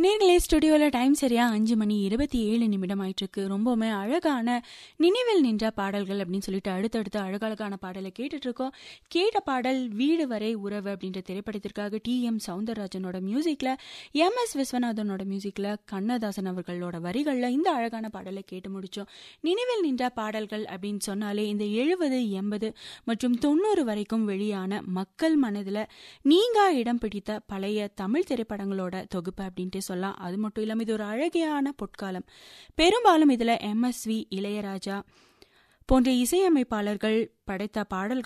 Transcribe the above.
நேர்களே ஸ்டுடியோவில் டைம் சரியா அஞ்சு மணி இருபத்தி ஏழு நிமிடம் ஆயிட்டிருக்கு ரொம்பவுமே அழகான நினைவில் நின்ற பாடல்கள் அப்படின்னு சொல்லிட்டு அடுத்தடுத்து அழகழகான பாடலை கேட்டுட்டு இருக்கோம் கேட்ட பாடல் வீடு வரை உறவு அப்படின்ற திரைப்படத்திற்காக டி எம் சவுந்தரராஜனோட மியூசிக்ல எம் எஸ் விஸ்வநாதனோட மியூசிக்ல கண்ணதாசன் அவர்களோட வரிகளில் இந்த அழகான பாடலை கேட்டு முடிச்சோம் நினைவில் நின்ற பாடல்கள் அப்படின்னு சொன்னாலே இந்த எழுபது எண்பது மற்றும் தொண்ணூறு வரைக்கும் வெளியான மக்கள் மனதில் நீங்கா இடம் பிடித்த பழைய தமிழ் திரைப்படங்களோட தொகுப்பு அப்படின்ட்டு சொல்லலாம் அது மட்டும் இல்லாமல் இது ஒரு அழகையான பொற்காலம் பெரும்பாலும் இதில் எம்எஸ்வி இளையராஜா போன்ற இசையமைப்பாளர்கள் படைத்த பாடல்கள்